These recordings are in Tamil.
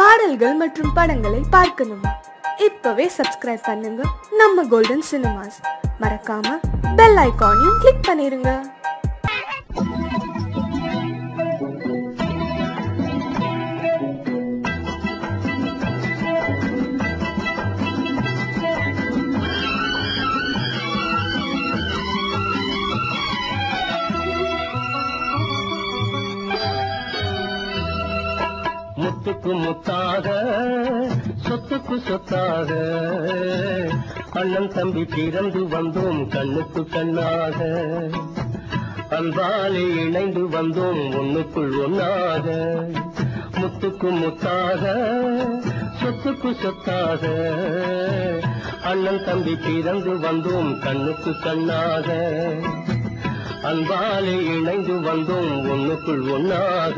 பாடல்கள் மற்றும் படங்களை பார்க்கணுமா இப்பவே சப்ஸ்கிரைப் பண்ணுங்க நம்ம கோல்டன் சினிமாஸ் மறக்காம பெல் ஐகானையும் கிளிக் பண்ணிருங்க முத்துக்கு முத்தாக சொத்துக்கு சொத்தாக அண்ணன் தம்பி பிறந்து வந்தோம் கண்ணுக்கு கண்ணாக அன்பாலே இணைந்து வந்தோம் ஒண்ணுக்குள் ஒன்னாக முத்துக்கு முத்தாக சொத்துக்கு சொத்தாக அண்ணன் தம்பி பிறந்து வந்தோம் கண்ணுக்கு கண்ணாக அன்பாலே இணைந்து வந்தோம் ஒண்ணுக்குள் ஒன்னாக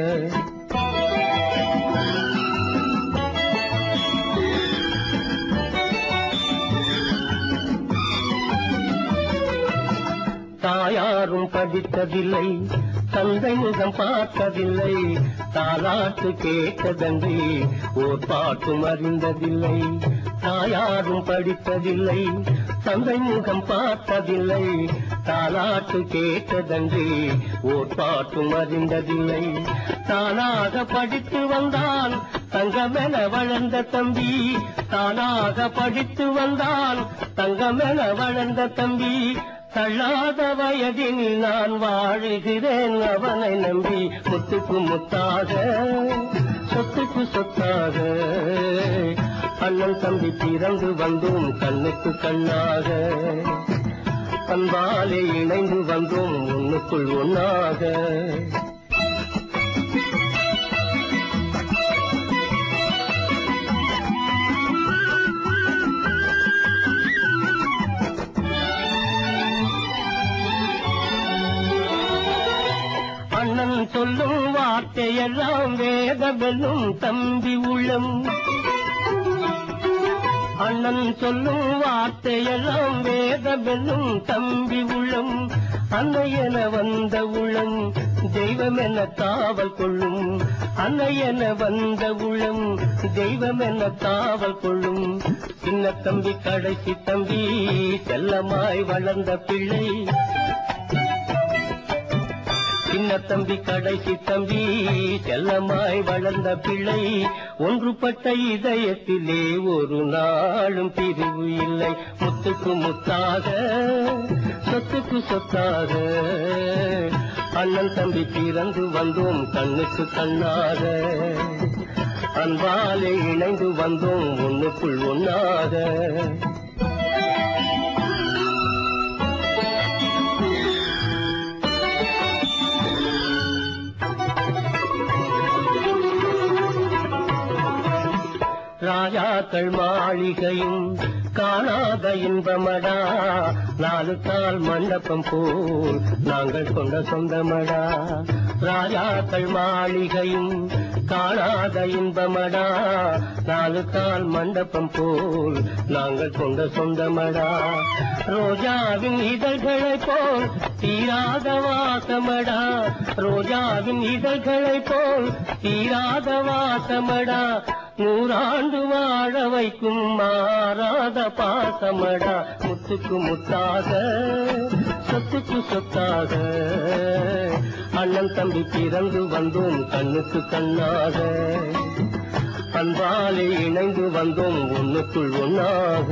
தாயாரும் படித்ததில்லை தந்தை முகம் பார்த்ததில்லை தாலாட்டு கேட்டதன்றி ஓர் பாட்டும் அறிந்ததில்லை தாயாரும் படித்ததில்லை தந்தை முகம் பார்த்ததில்லை தாலாட்டு கேட்டதன்றி ஓர் பாட்டும் அறிந்ததில்லை தானாக படித்து வந்தான் தங்கமென வளர்ந்த தம்பி தானாக படித்து வந்தான் தங்கமென வளர்ந்த தம்பி தள்ளாத வயதினில் நான் வாழுகிறேன் அவனை நம்பி முத்துக்கு முத்தாக சொத்துக்கு சொத்தாக அண்ணன் தம்பி பிறந்து வந்தோம் கண்ணுக்கு கண்ணாக அன்பாலே இணைந்து வந்தோம் ஒண்ணுக்குள் ஒன்னாக அண்ணன் சொல்லும் வார்த்தையெல்லாம் வேதமெல்லும் தம்பி உள்ளம் அண்ணன் சொல்லும் வார்த்தையெல்லாம் வேதமெல்லும் தம்பி உள்ளம் அன்னை என வந்த உள்ளம் தெய்வம் என காவல் கொள்ளும் அன்னை என வந்த உள்ளம் தெய்வம் என காவல் கொள்ளும் சின்ன தம்பி கடைசி தம்பி செல்லமாய் வளர்ந்த பிள்ளை சின்ன தம்பி கடைசி தம்பி செல்லமாய் வளர்ந்த பிள்ளை ஒன்றுபட்ட இதயத்திலே ஒரு நாளும் பிரிவு இல்லை முத்துக்கு முத்தாக சொத்துக்கு சொத்தாக அண்ணன் தம்பி பிறந்து வந்தோம் கண்ணுக்கு கண்ணாக அன்பாலே இணைந்து வந்தோம் ஒண்ணுக்குள் ஒன்னாக ராஜாக்கள் மாளிகையும் காணாத இன்பமடா நாலு கால் மண்டபம் போல் நாங்கள் கொண்ட சொந்தமடா ராஜாக்கள் மாளிகையும் காணாத இன்பமடா நாலு கால் மண்டபம் போல் நாங்கள் கொண்ட சொந்தமடா ரோஜாவின் இதழ்களை போல் தீராத வாசமடா ரோஜாவின் இதழ்களை போல் தீராத வாசமடா நூறாண்டு வாழ வைக்கும் மாறாத பாசமடா முத்துக்கு முத்தாக சொத்துக்கு சொத்தாக அண்ணன் தம்பி பிறந்து வந்தோம் கண்ணுக்கு கண்ணாக அன்பாலே இணைந்து வந்தோம் ஒண்ணுக்குள் ஒன்னாக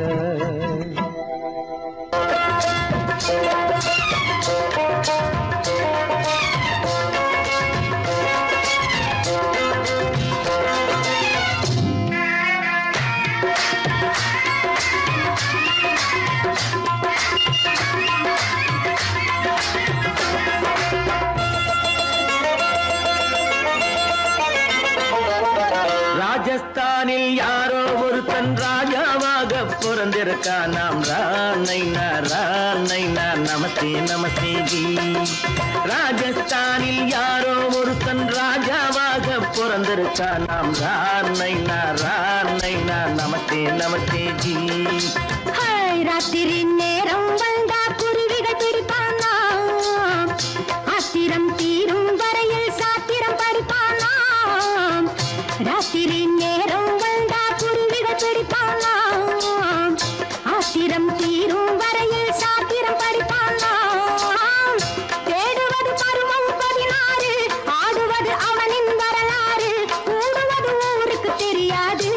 ராஜஸ்தானில் யாரோ ஒருத்தன் ராஜாவாக பிறந்திருக்கான் நாம் ராணைனா ராணைனா நமஸ்தே நமஸ்தே ஜி ராஜஸ்தானில் யாரோ ஒருத்தன் ராஜாவாக பிறந்திருக்கான் நாம் ராணைனா ராணைனா நமஸ்தே நமஸ்தே ஜி ஹாய், ராத்திரி நேரம் வந்தா குருவிகள் பிடிப்பானா ஆத்திரம் தீரும் வரையில் சாத்திரம் படிப்பானா ராத்திரி ராத்திரி நேரம் வந்தா குருவிகள் பிடிப்பானாம் ஆத்திரம் தீரும் வரையில் சாத்திரம் படிப்பானாம் தேடுவது பருவம் பதினாறு ஆடுவது அவனின் வரலாறு கூடுவது ஊருக்கு தெரியாது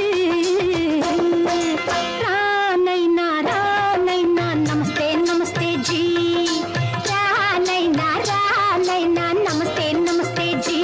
ரானைனா ரானைனா நமஸ்தே நமஸ்தே ஜி ரானைனா ரானைனா நமஸ்தே நமஸ்தே ஜி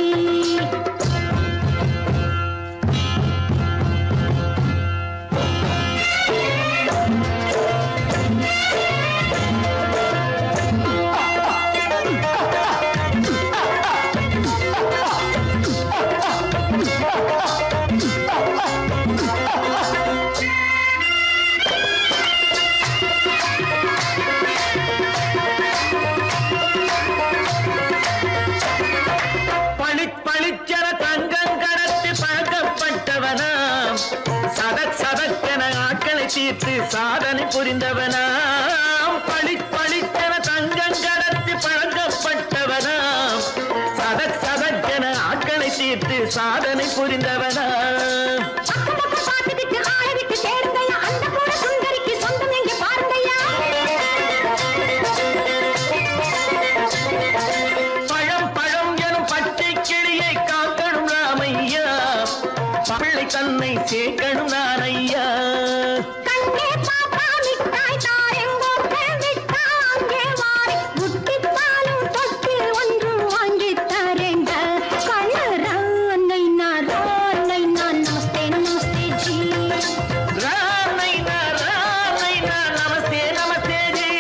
பளிச் பளிச்சென தங்கம் கடத்தி பழக்கப்பட்டவனாம் சதக் சதக்கென ஆட்களை தீர்த்து சாதனை புரிந்தவனாம் பளிச் பளிச்சென தங்கம் கடத்தி பழக்கப்பட்டவனாம் சதக் சதக்கென ஆட்களை தீர்த்து சாதனை புரிந்தவனாம் பக்கம் பக்கம் பார்த்துக்கிட்டு ஆளை விட்டு தேடுங்கய்யா அந்த கூட சுந்தரிக்கு சொந்தம் எங்கே பாருங்கய்யா பழம் பழம் எனும் பச்சை கிளியை காக்கணும் ராமையா பிள்ளை தன்னை சேர்க்கணும் நான் ஐயா கண்ணே பாப்பா மிட்டாய் தாரெங்கோ விட்டா அங்கே வாரி புட்டி பாலும் தொட்டு ஒன்று வாங்கி தரேங்க கண்ணு ரானை நான் ரானை நான் நமஸ்தே நமஸ்தே ஜி ராமைனா ராமைனா நமஸ்தே நமஸ்தே ஜி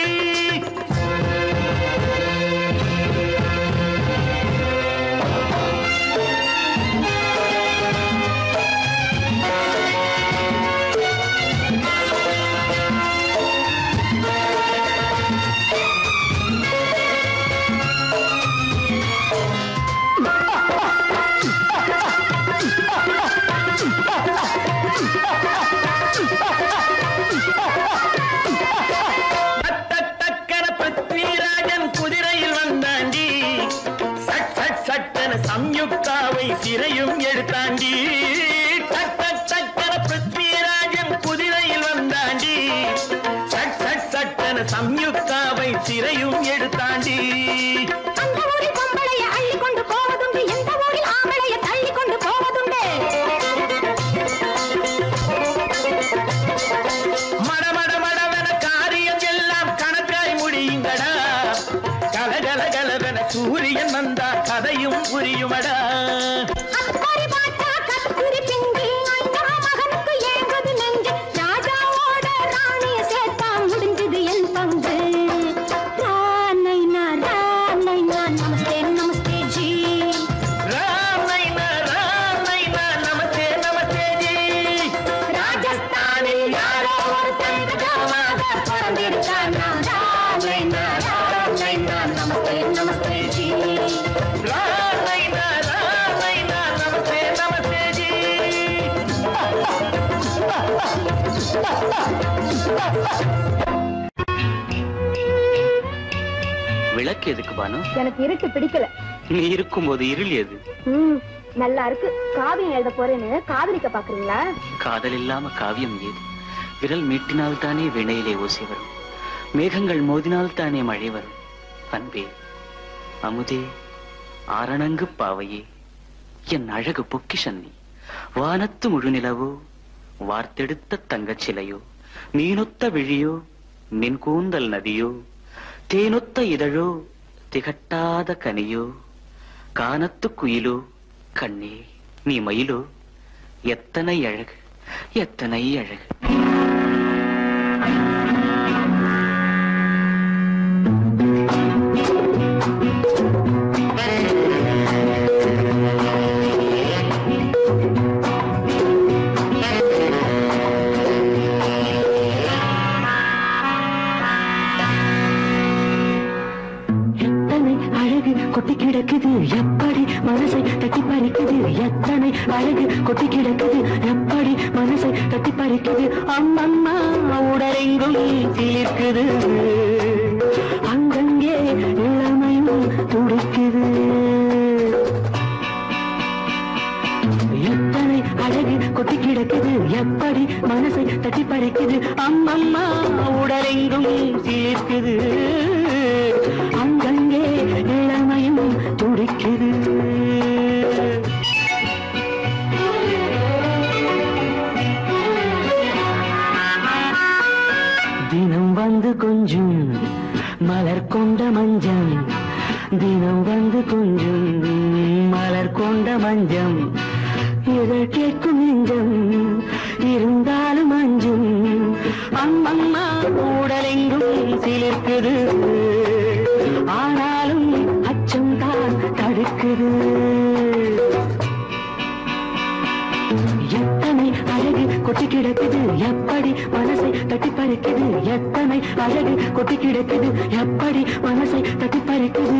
டக் டக் டக்கென பிருத்விராஜன் குதிரையில் வந்தாண்டி சட் சட் சட்டென சம்யுக்தாவை சிறையும் எடுத்தாண்டி டக் டக் டக்கென பிருத்விராஜன் குதிரையில் வந்தாண்டி சட் சட் சட்டென சம்யுக்தாவை சிறையும் எடுத்தாண்டி அந்த ஊரில் பொம்பளைய அள்ளி கொண்டு போவதுண்டு எந்த ஊரில் ஆம்பளைய தள்ளி கொண்டு போவதுண்டு மட மட மடவென காரியம் எல்லாம் கணக்காய் முடியுங்கடா கலகல கலவென சூரியன் வந்தா கதையும் புரியுமடா அக்கறை பார்த்தா கத்திரி பிஞ்சு ஐயா மகனுக்கு ஏங்குது நெஞ்சு ராஜாவோட ராணிய சேர்த்தா முடிஞ்சது என் பங்கு ரானைனா ரானைனா நமஸ்தே நமஸ்தே ஜி ராமைனா ராமைனா நமஸ்தே நமஸ்தே ஜி ராஜஸ்தானில் யாரோ ஒருத்தன் ராஜாவாக பிறந்திருக்கானா ரானைனா ரானைனா நமஸ்தே நமஸ்தே ஜி ராமைனா ராமைனா நமஸ்தே நமஸ்தே ஜி விளக்கு எதுக்கு பானு எனக்கு இருட்டு பிடிக்கல நீ இருக்கும்போது இருள் எது ம் நல்லா இருக்கு காவியம் எழுத போறேன்னு காதலிக்க பாக்குறீங்களா காதல் இல்லாம காவியம் ஏது விரல் மீட்டினால் தானே வினையிலே ஓசை வரும் மேகங்கள் மோதினால் தானே மழை வரும் அன்பே அமுதே ஆரணங்கு பாவையே என் அழகு பொக்கிஷன் நீ வானத்து முழுநிலவோ வார்த்தெடுத்த தங்கச் சிலையோ மீனொத்த விழியோ நின் கூந்தல் நதியோ தேனொத்த இதழோ திகட்டாத கனியோ கானத்து குயிலோ கண்ணே நீ மயிலோ எத்தனை அழகு எத்தனை அழகு எத்தனை அழகு கொட்டி கிடக்குது எப்படி மனசை தட்டி பறிக்குது எத்தனை அழகு கொட்டி கிடக்குது எப்படி மனசை தட்டி பறிக்குது அம்மம்மா உடலெங்கும் சிலிர்க்குது அங்கங்கே இளமையும் துடிக்குது எத்தனை அழகு கொட்டி கிடக்குது எப்படி மனசை தட்டி பறிக்குது அம்மம்மா உடலெங்கும் சீர்க்குது அங்கங்கே இளமையும் துடிக்குது தினம் வந்து கொஞ்சம் மலர் கொண்ட மஞ்சம் தினம் வந்து கொஞ்சம் மலர் கொண்ட மஞ்சம் இதழ் கேட்கும் நெஞ்சம் இருந்தாலும் அஞ்சும் அம்மம்மா உடலெங்கும் சிலிர்க்குது ஆனாலும் அச்சம் தான் தடுக்குது எத்தனை அழகு கொட்டி கிடக்குது எப்படி மனசை தட்டி பறிக்குது எத்தனை அழகு கொட்டி கிடக்குது எப்படி மனசை தட்டி பறிக்குது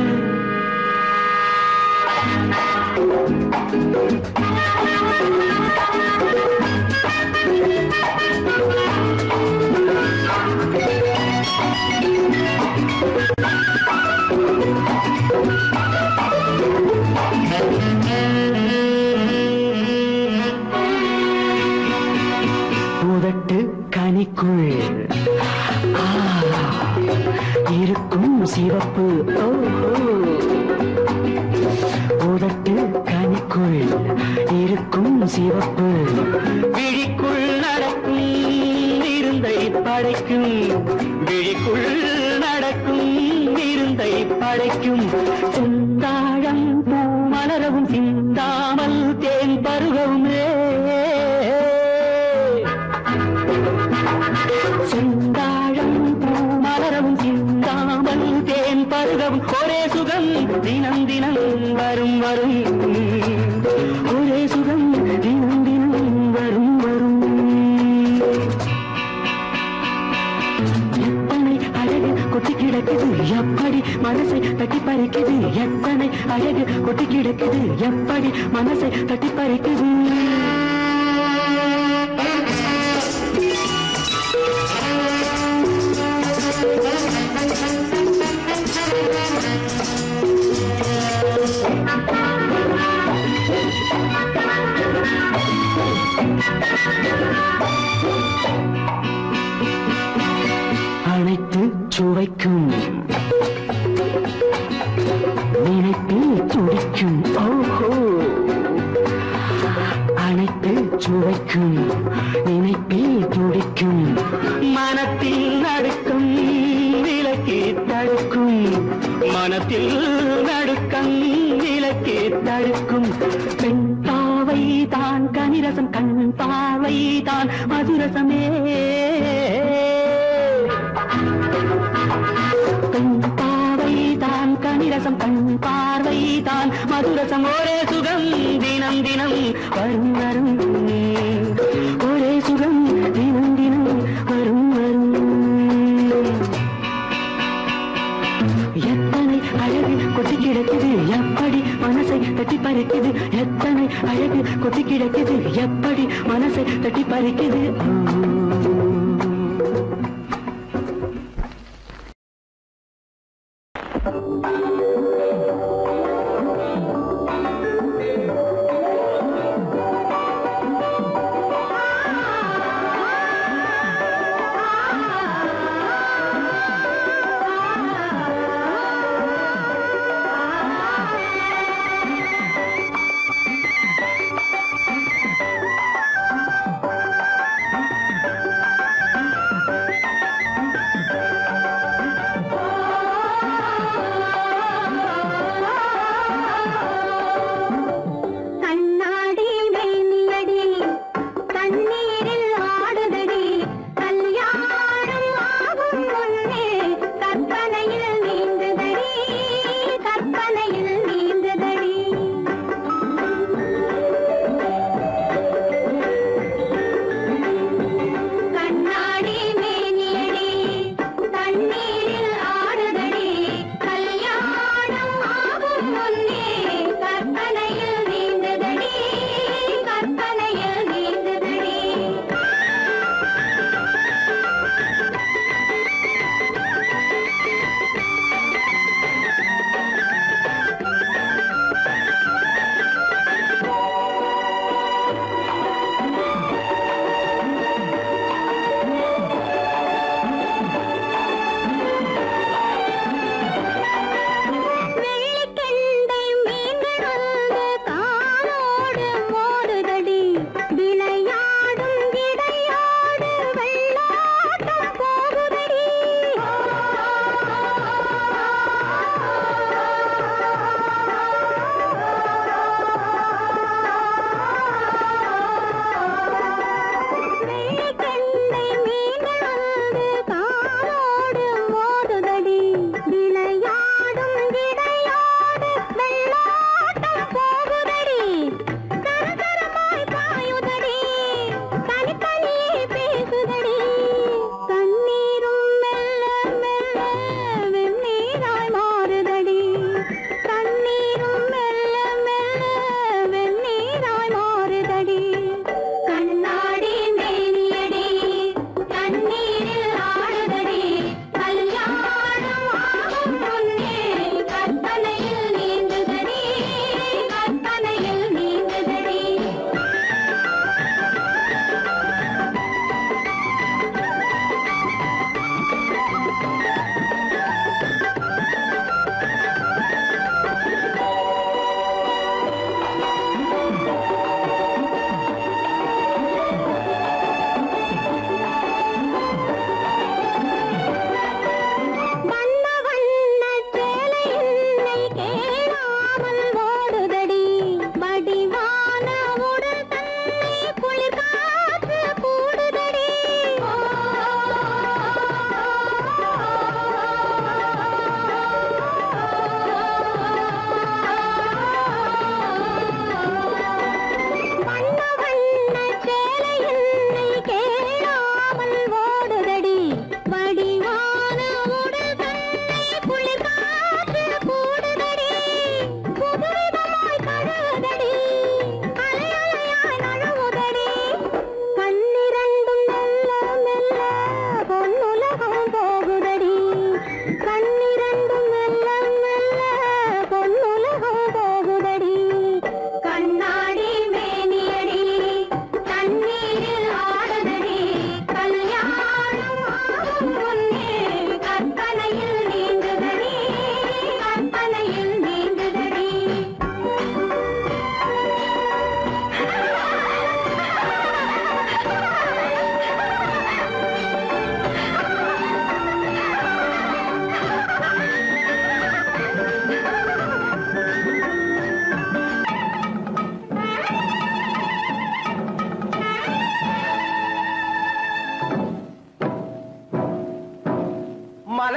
உதட்டு கனிக்குள் ஆ, இருக்கும் சிவப்பு ஓஹோ உதட்டு கனிக்குள் இருக்கும் சிவப்பு விழிக்குள் நடக்கும் இருந்தை படைக்கும் விழிக்குள் நடக்கும் இருந்தை படைக்கும் செந்தாழம் பூ மலரவும் சிந்தாமல் தேன் பருகவுமே செந்தாழம் பூ மலரவும் சிந்தாமல் தேன் பருகவும் ஒரே சுகம் தினம் தினம் வரும் வரும் ஒரே சுகம் தினம் தினம் வரும் வரும் எத்தனை அழகு கொட்டி கிடக்குது எப்படி மனசை தட்டி பறிக்குது எத்தனை அழகு கொட்டி கிடக்குது எப்படி மனசை தட்டி பறிக்குது அனைத்து சுவைக்கும் நினைப்பில் துடிக்கும் ஓஹோ அனைத்து சுவைக்கும் நினைப்பில் துடிக்கும் மனத்தில் நடுக்கும் விலக்கி தடுக்கும் மனத்தில் நடுக்கம் விலக்கி தடுக்கும் பெண் பாவை தான் கனிரசம் கண் பார்வை தான் மதுரசமே பெண் பாவை தான் கனிரசம் கண் பார்வை தான் மதுரசம் ஒரே சுகம் தினம் தினம் வரும் வரும் ஒரே சுகம் தினம் தினம் வரும் வரும் எத்தனை அழகு கொட்டி கிடக்குது எப்படி மனசை தட்டி பறிக்குது எத்தனை அழகு கொட்டி கிடக்குது எப்படி மனசை தட்டி பறிக்குது ஓ.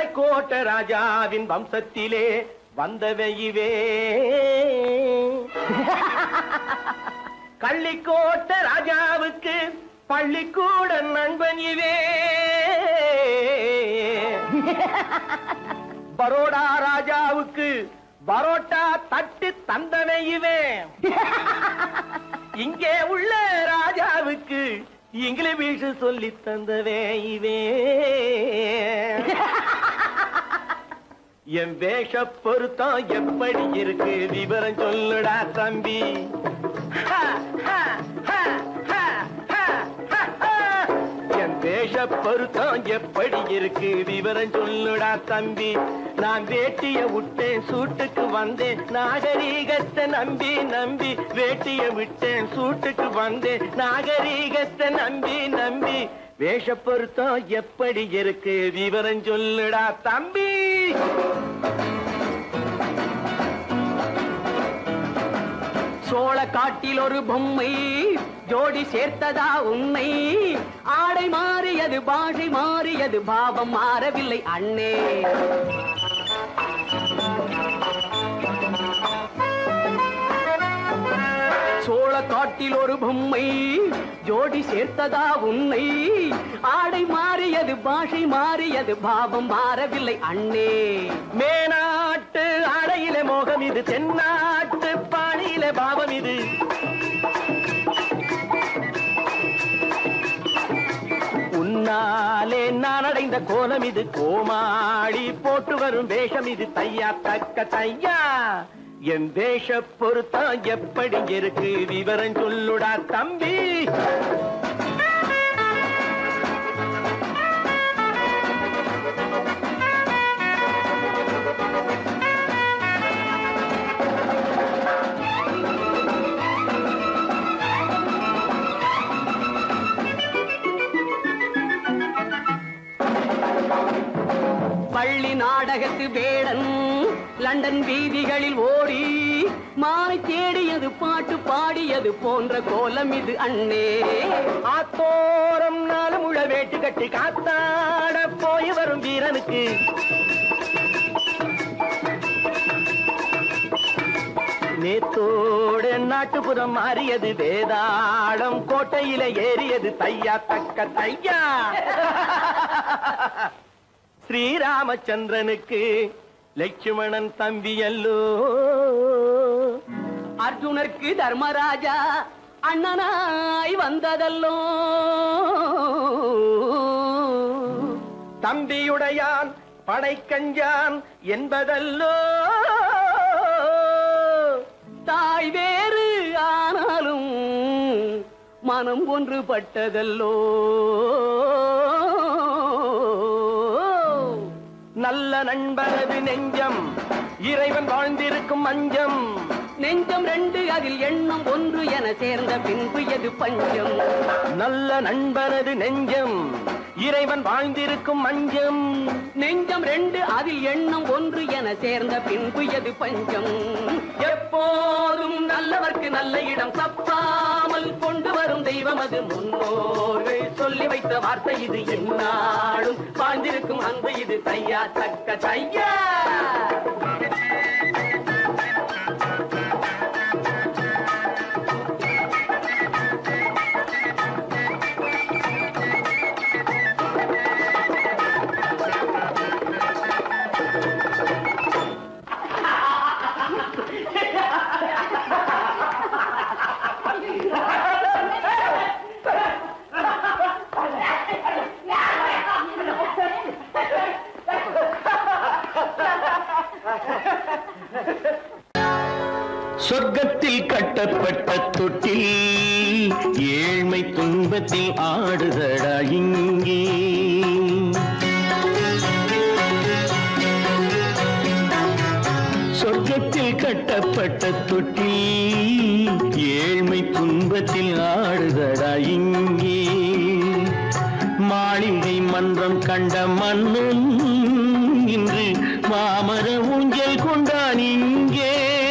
பாளைக்கோட்ட ராஜாவின் வம்சத்திலே வந்தவையுவே கள்ளிக்கோட்ட ராஜாவுக்கு பள்ளிக்கூட நண்பன் இவே பரோடா ராஜாவுக்கு பரோட்டா தட்டு தந்தனை இவன் இங்கே உள்ள ராஜாவுக்கு இங்கிலீஷ் சொல்லி தந்தவே இவே என் வேஷ பொருத்தம் எப்படி இருக்கு விவரம் சொல்லுடா தம்பி ஹா, ஹா, ஹா, ஹா, ஹா, ஹா, ஹா. என் வேஷ பொருத்தம் எப்படி இருக்கு விவரம் சொல்லுடா தம்பி நான் வேட்டிய விட்டேன் சூட்டுக்கு வந்தேன் நாகரீகத்தை நம்பி நம்பி வேட்டிய விட்டேன் சூட்டுக்கு வந்தேன் நாகரீகத்தை நம்பி நம்பி வேஷ பொருத்தம் எப்படி இருக்கு விவரம் சொல்லுடா தம்பி சோழ காட்டில் ஒரு பொம்மை ஜோடி சேர்த்ததா உண்மை ஆடை மாறியது பாஷை மாறியது பாவம் மாறவில்லை அண்ணே சோழ காட்டில் ஒரு பொம்மை ஜோடி சேர்த்ததா உண்மை ஆடை மாறியது பாஷை மாறியது பாவம் மாறவில்லை அண்ணே மேனாட்டு அடையில மோகம் இது தென்னாட்டு பாணியில பாவம் இது உன்னாலே நான் அடைந்த கோலம் இது கோமாளி போட்டு வரும் வேஷம் இது தையா தக்க தையா என் வேஷ பொருத்தம் எப்படி இருக்கு விவரம் சொல்லுடா தம்பி பள்ளி நாடகத்து வேடன் லண்டன் வீதிகளில் ஓடி மாலை தேடியது பாட்டு பாடியது போன்ற கோலம் இது அண்ணே ஆத்தோரம் நாலு முழ வேட்டு கட்டி காத்தாட போய் வரும் வீரனுக்கு நேத்தோடு நாட்டுப்புறம் மாறியது வேதாளம் கோட்டையில ஏறியது தையா தக்க தையா ஸ்ரீராமச்சந்திரனுக்கு லட்சுமணன் தம்பி அல்லோ அர்ஜுனருக்கு தர்மராஜா அண்ணனாய் வந்ததல்லோ தம்பியுடையான் படைக்கஞ்சான் என்பதல்லோ தாய் வேறு ஆனாலும் மனம் ஒன்றுபட்டதல்லோ நல்ல நண்பனது நெஞ்சம் இறைவன் வாழ்ந்திருக்கும் மஞ்சம் நெஞ்சம் ரெண்டு அதில் எண்ணம் ஒன்று என சேர்ந்த பின்பு எது பஞ்சம் நல்ல நண்பனது நெஞ்சம் இறைவன் வாழ்ந்திருக்கும் மஞ்சம் நெஞ்சம் ரெண்டு அதில் எண்ணம் ஒன்று என சேர்ந்த பின்பு எது பஞ்சம் எப்போதும் நல்லவர்க்கு நல்ல இடம் தப்பாமல் கொண்டு வரும் தெய்வம் அது முன்னோர்கள் சொல்லி வைத்த வார்த்தை இது என்னாலும் வாழ்ந்திருக்கும் அன்பு இது தையா தக்க தையா சொர்க்கத்தில் கட்டப்பட்ட தொட்டில் ஏழ்மை துன்பத்தில் ஆடுதடா இங்கே சொர்க்கத்தில் கட்டப்பட்ட தொட்டில் ஏழ்மை துன்பத்தில் ஆடுதடா இங்கே மாளிகை மன்றம் கண்ட மன்னன் இன்று மாமர ஊஞ்சல் கொண்டான் இங்கே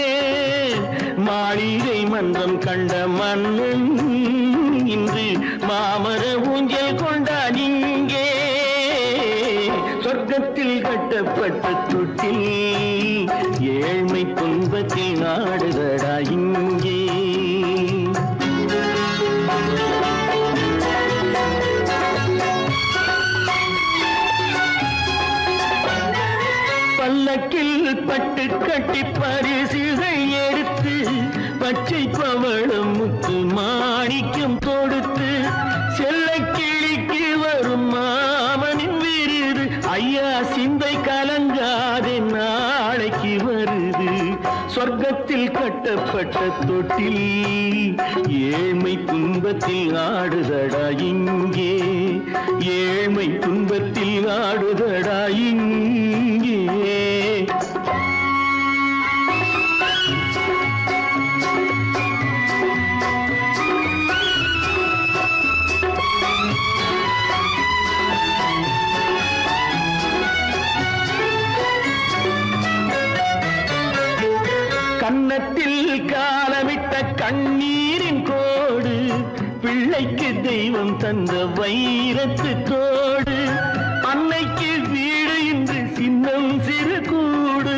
மாளிகை மன்றம் கண்ட மன்னன் இன்று மாமர ஊஞ்சல் கொண்டான் இங்கே சொர்க்க சொர்க்கத்தில் கட்டப்பட்ட தொட்டில் ஏழ்மை துன்பத்தில் நாடுதடா இங்கே பல்லக்கில் பட்டு கட்டி பரிசுகள் எடுத்து பச்சை பவளம் முத்து மாணிக்கம் கொடுத்து செல்ல கிளிக்கு வரும் மாமனின் விருது ஐயா சிந்தை கலங்காதே நாளைக்கு வருது சொர்க்கத்தில் கட்டப்பட்ட தொட்டில் ஏழ்மை துன்பத்தில் ஆடுதடா இங்கே ஏழ்மை துன்பத்தில் ஆடுதடா இங்கே கன்னத்தில் காலமிட்ட கண்ணீரின் கோடு பிள்ளைக்கு தெய்வம் தந்த வைரத்து தோடு அன்னைக்கு வீடு இன்று சின்னம் சிறு கூடு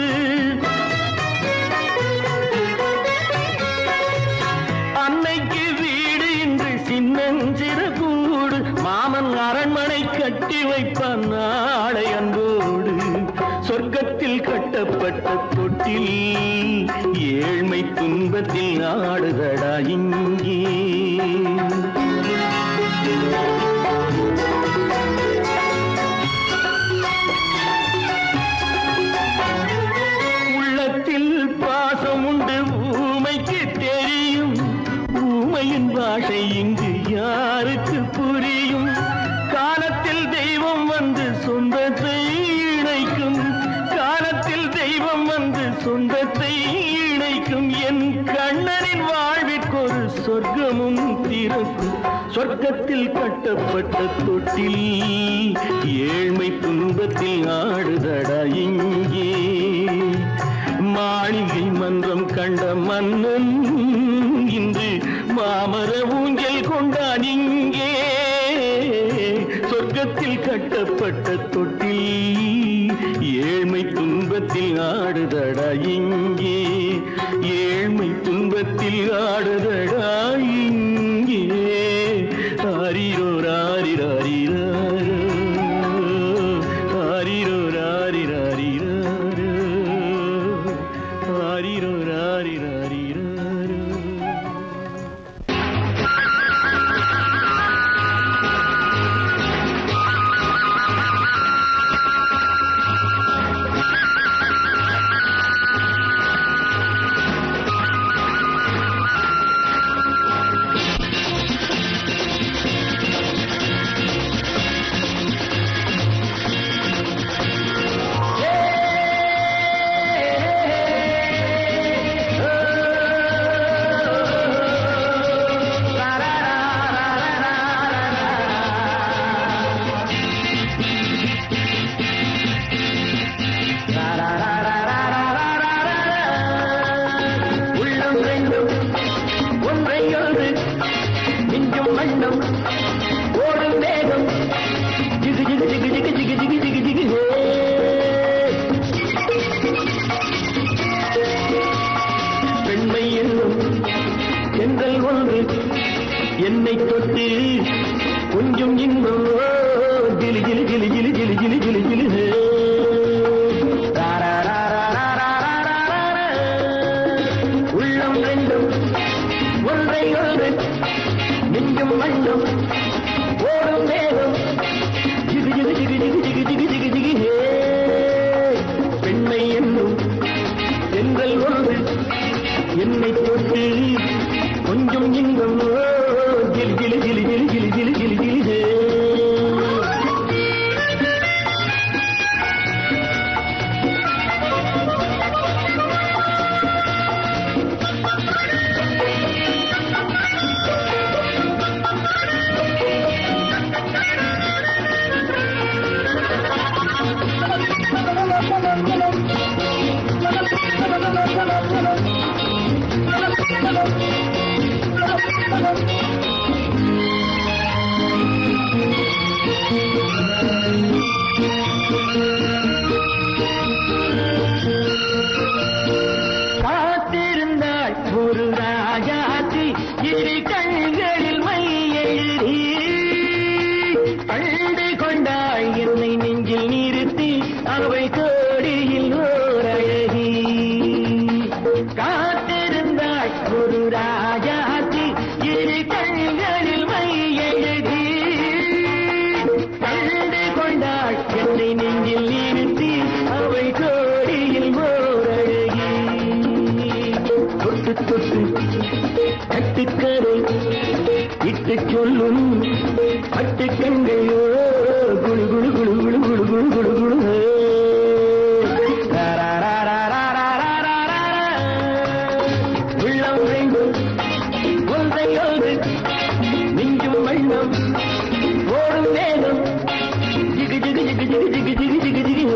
அன்னைக்கு வீடு இன்று சின்னஞ்சிறு கூடு மாமன் அரண்மனை கட்டி வைப்பான் நாளை அன்போடு சொர்க்கத்தில் கட்டப்பட்ட தொட்டில் ஏழ்மை துன்பத்தில் ஆடுதடா இங்கே உள்ளத்தில் பாசம் உண்டு ஊமைக்கு தெரியும் ஊமையின் பாஷை இங்கு யாருக்கு புரியும் காலத்தில் தெய்வம் வந்து சொந்தத்தை இணைக்கும் காலத்தில் தெய்வம் வந்து சொந்தத்தை இணைக்கும் என் கண்ணனின் வாழ்விற்கொரு சொர்க்கமும் திறக்கும் சொர்க்கத்தில் கட்டப்பட்ட தொட்டில் ஏழ்மை துன்பத்தில் ஆடுதடா இங்கே மாளிகை மன்றம் கண்ட மன்னன் இன்று மாமர ஊஞ்சல் கொண்டான் இங்கே சொர்க்கத்தில் கட்டப்பட்ட தொட்டில் ஏழ்மை துன்பத்தில் ஆடுதடா இங்கே ஏழ்மை துன்பத்தில் ஆடுதடா இங்கே ஆரிரோ ராரிராரிரோ ஆரிரோ ராரிராரிரோ ஆரிரோ ராரிராரிரோ உள்ளம் ரெண்டும் ஒன்றை ஒன்று மிஞ்சும் மண்ணும் ஓடும் வேகம் ஜிகு ஜிகு ஜிகு ஜிகு ஜிகு ஜிகு ஜிகு ஜிகு ஹே. பெண்மை என்னும் சென்றல் ஒன்று என்னை தொட்டு கொஞ்சம் இன்பம் ஓ, ஜிலி ஜிலி ஜிலி ஜிலி ஜிலி ஜிலி ஜிலி ஜிலி ஹே. ரா, ரா, ரா, ரா, ரா, ரா, ரா, ரா, ரா, ரா. உள்ளம் ரெண்டும் ஒன்றை ஒன்று மிஞ்சும் மண்ணும் ஓடும் வேகம் ஜிகு ஜிகு ஜிகு ஜிகு ஜிகு ஜிகு ஜிகு ஜிகு ஹே பெண்மை என்னும் சென்றல் ஒன்று என்னை தொட்டு கொஞ்சம் இன்பம் ஓ, ஜிலி ஜிலி ஜிலி ஜிலி ஜிலி ஜிலி ஜிலி ஜிலி ஹே சொல்லும் பட்டு கண்கையோ குழு குழு குழு குழு குழு குழு குழு குழு உள்ளம் வேண்டும் ஒன்றை ஒன்று நெஞ்சும் வண்ணம் ஓடும் வேகம் ஜிகு ஜிகு ஜிகு ஜிகு ஜிகு ஜிகு ஜிகு ஜிகு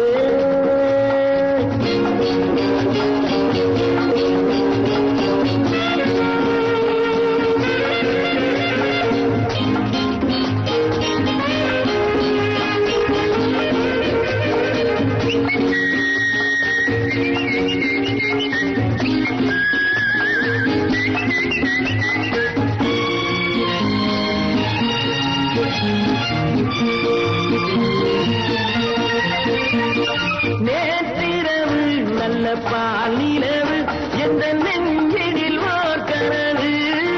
நேற்றிரவு நல்ல பாலிரவு எந்த நெஞ்சினில் ஓர் கனவு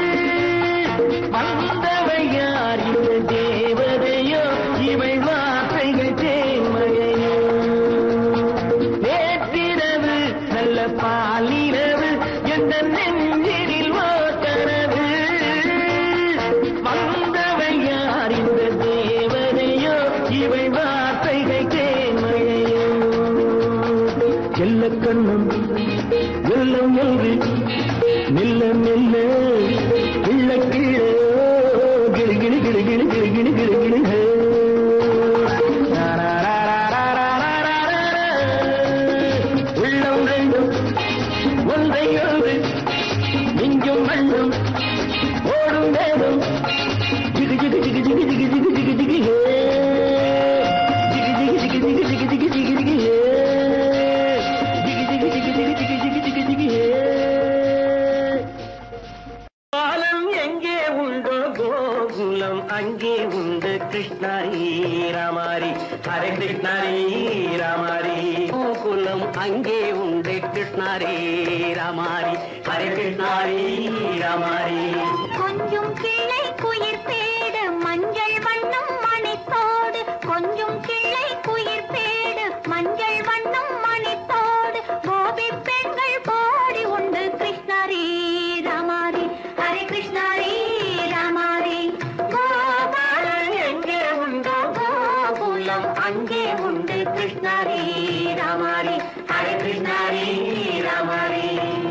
வந்தவை யார் இந்த தேவதையோ இவை வார்த்தைகள் தேன்மழையோ நேற்றிரவு நல்ல பாலிரவு எந்த நெஞ்சினில் ஓர் கனவு வந்தவை யார் இந்த தேவதையோ இவை வார்த்தைகள் தேன்மழையோ எல்ல கண்ணம் வெள்ளம் என்று மெல்ல மெல்ல கிள்ள கீழே கிளி கிளி கிளி கிளி கிளி கிளி கிளி கிளி உள்ளம் ரெண்டும் ஒன்றை ஒன்று நெஞ்சும் மண்ணும் ஓடும் வேகம் ஜிகு ஜிகு ஜிகு ஜிகு ஜிகு ஜிகு ஜிகு ஜிகு ஹே. ஜிகு ஜிகு ஜிகு ஜிகு ஜிகு ஜிகு ஜிகு ஜிகு ஹே. ஜிகு ஜிகு ஜிகு ஜிகு ஜிகு ஜிகு ஜிகு ஜிகு ஹே. பாலம் எங்கே உண்டோ கோகுலம் அங்கே உண்டு கிருஷ்ணாரி ராமாரி ஹரே கிருஷ்ணாரி ராமாரி கோகுலம் அங்கே உண்டு கிருஷ்ணாரி ராமாரி ஹரே கிருஷ்ணாரி ராமாரி கொஞ்சம் கிளை குயிர் பேடு மஞ்சள் வண்ணம் மணித்தோடு கொஞ்சம் கிளை குயிர் பேடு மஞ்சள் வண்ணம் மணித்தோடு கோபி பெண்கள் கோடி உண்டு கிருஷ்ணாரி ராமாரி ஹரே கிருஷ்ணாரி ராமாரி கோபாலன் எங்கே உண்டோ கோகுலம் அங்கே உண்டு கிருஷ்ணாரி ராமாரி ஹரே கிருஷ்ணாரி ராமாரி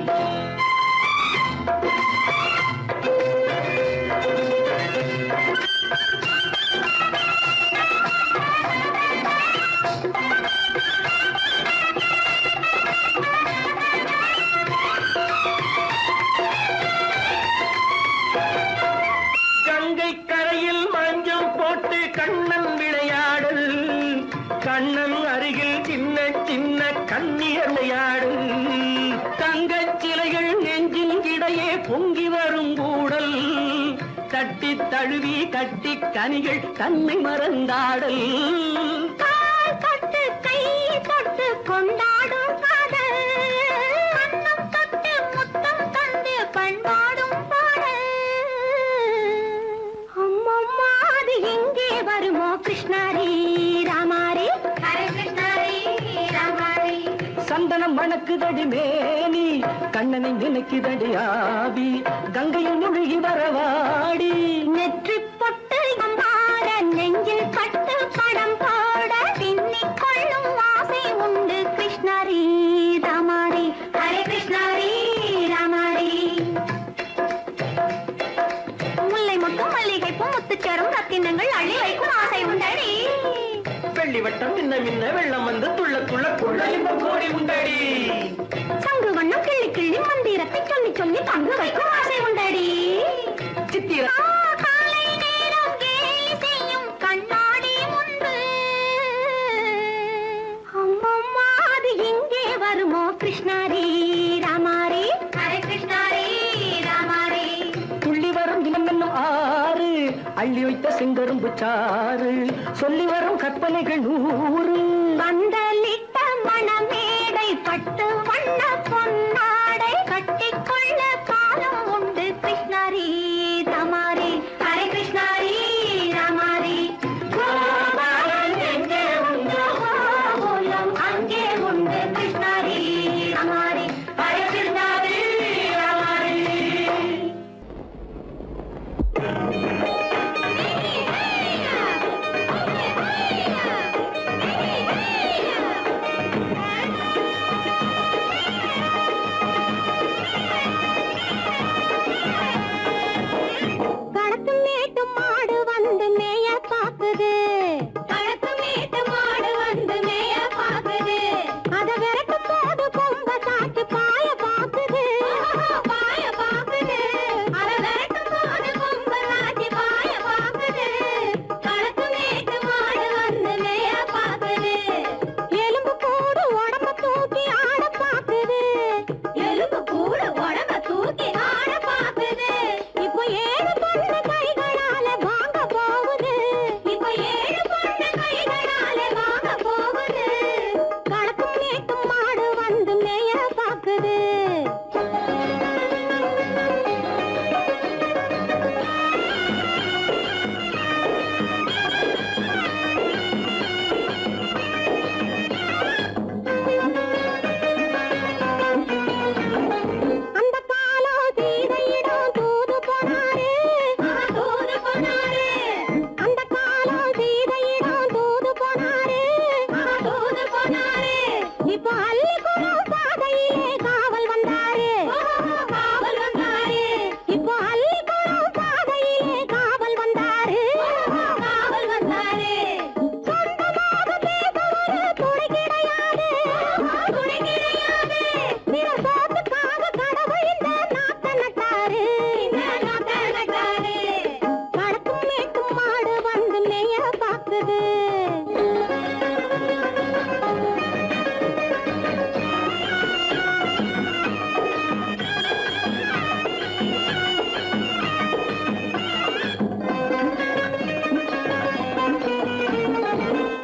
கங்கை கரையில் மஞ்சள் போட்டு கண்ணன் விளையாடல் கண்ணன் அருகில் சின்ன சின்ன கண்ணீர் விளையாடல் தங்கச் சிலைகள் நெஞ்சின் இடையே பொங்கி வரும் கூடல் தட்டி தழுவி கட்டி கனிகள் தன்னை மறந்தாடல் கால் தொட்டு கை தொட்டு கொண்டாடும் காதல் கண்ணம் தொட்டு முத்தம் தந்து பண்பாடும் பாடல் அம்மம்மா அது எங்கே வருமோ கிருஷ்ணாரி ராமாரி ஹரே கிருஷ்ணாரி ராமாரி சந்தனம் மணக்குதடி மேனி கண்ணனை நினைக்குதடி ஆவி கங்கையில் முழுகி வரவாடி நெற்றி பொட்டு மாற நெஞ்சில் கட்டு படம் போட பின்னிக் கொள்ளும் ஆசை உண்டு கிருஷ்ணாரி ராமாரி ஹரே கிருஷ்ணாரி ராமாரி முல்லை மொட்டும் மல்லிகை பூ முத்துச்சரம் ரத்தினங்கள் அள்ளி வைக்கும் ஆசை உண்டடி வெள்ளி வட்டம் மின்ன மின்ன வெள்ளம் வந்து துள்ள துள்ள துள்ள இந்த கோடி உண்டடி சங்கு வண்ணம் கிள்ளி கிள்ளி மந்திரத்தை சொல்லி சொல்லி தங்கு வைக்கும் ஆசை உண்டடி சித்திர ஆ, காலை நேரம் கேலி செய்யும் கண்ணாடி முன்பு அம்மம்மா அது எங்கே வருமோ கிருஷ்ணாரி ராமாரி ஹரே கிருஷ்ணாரி ராமாரி துள்ளி வரும் இனம் என்னும் ஆறு அள்ளி வைத்த செங்கரும்பு சாறு சொல்லி வரும் கற்பனைகள் நூறு பந்தலிட்ட மணமேடை பட்டு வண்ண பொன்னாடை கட்டிக்கொள்ள காலம் உண்டு கிருஷ்ணாரி ராமாரி ஹரே கிருஷ்ணாரி ராமாரி கோபாலன் எங்கே உண்டோ கோகுலம் அங்கே உண்டு கிருஷ்ணாரி ராமாரி ஹரே கிருஷ்ணாரி ராமாரி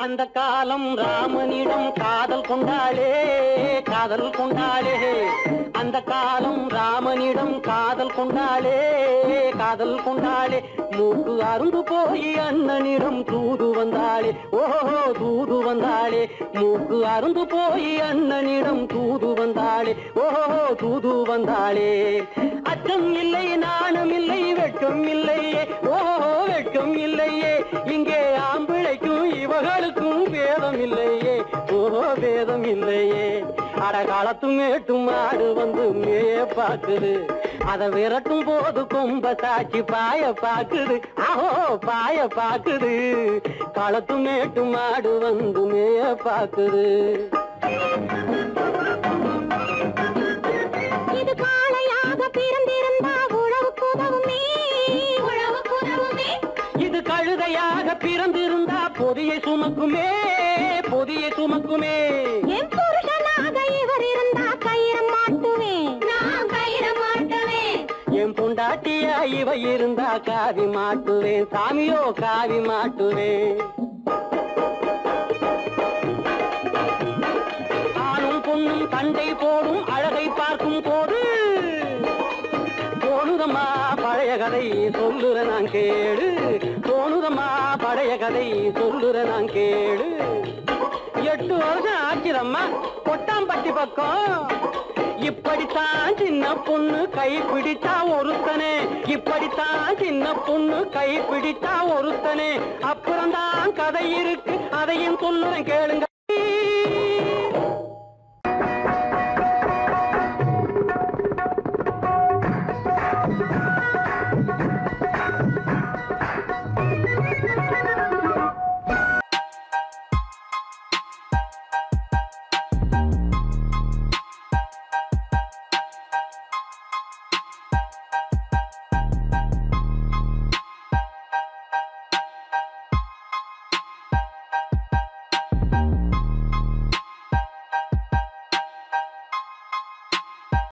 அந்த காலம் ராமனிடம் காதல் கொண்டாளே காதல் கொண்டாளே அந்த காலம் ராமனிடம் காதல் கொண்டாளே காதல் கொண்டாளே மூக்கு அருந்து போய் அண்ணனிடம் தூது வந்தாளே ஓஹோ தூது வந்தாளே மூக்கு அருந்து போய் அண்ணனிடம் தூது வந்தாளே ஓஹோ தூது வந்தாளே அச்சம் இல்லை நாணம் இல்லை வெட்கம் இல்லையே ஓஹோ வெட்கம் இல்லையே இங்கே ஆம்பிளைக்கும் இவர்களுக்கும் வேதம் இல்லையே ஓஹோ வேதம் இல்லையே அட காலத்தும் மேட்டும் மாடு வந்து மேய பாக்குது அத விரட்டும் போது கொம்ப சாட்சி பாய பாக்குது ஆஹோ பாய பாக்குது களத்து மேட்டு மாடு வந்து மேய பாக்குது இது காளையாக பிறந்திருந்தா உழவுக்கு உதவுமே உழவுக்கு உதவுமே இது கழுதையாக பிறந்திருந்தா பொதியை சுமக்குமே பொதியை சுமக்குமே என் புருஷனாக இவர் இருந்தா கயிறு மாட்டுவேன் நான் கயிறு மாட்டுவேன் என் பொண்டாட்டியா இவ இருந்தா காவி மாட்டுவேன் சாமியோ காவி மாட்டுவேன் ஆணும் பொண்ணும் சண்டை போடும் அழகை பார்க்கும் போது தோணுதம்மா பழைய கதை சொல்லுற நான் கேளு தோணுதம்மா பழைய கதை சொல்லுற நான் கேளு எட்டு வருஷம் ஆச்சுதம்மா கொட்டாம்பட்டி பக்கம் இப்படித்தான் சின்ன பொண்ணு கை பிடித்தா ஒருத்தனே இப்படித்தான் சின்ன பொண்ணு கை பிடித்தா ஒருத்தனே அப்புறம்தான் கதை இருக்கு அதையும் சொல்லுறேன் கேளுங்க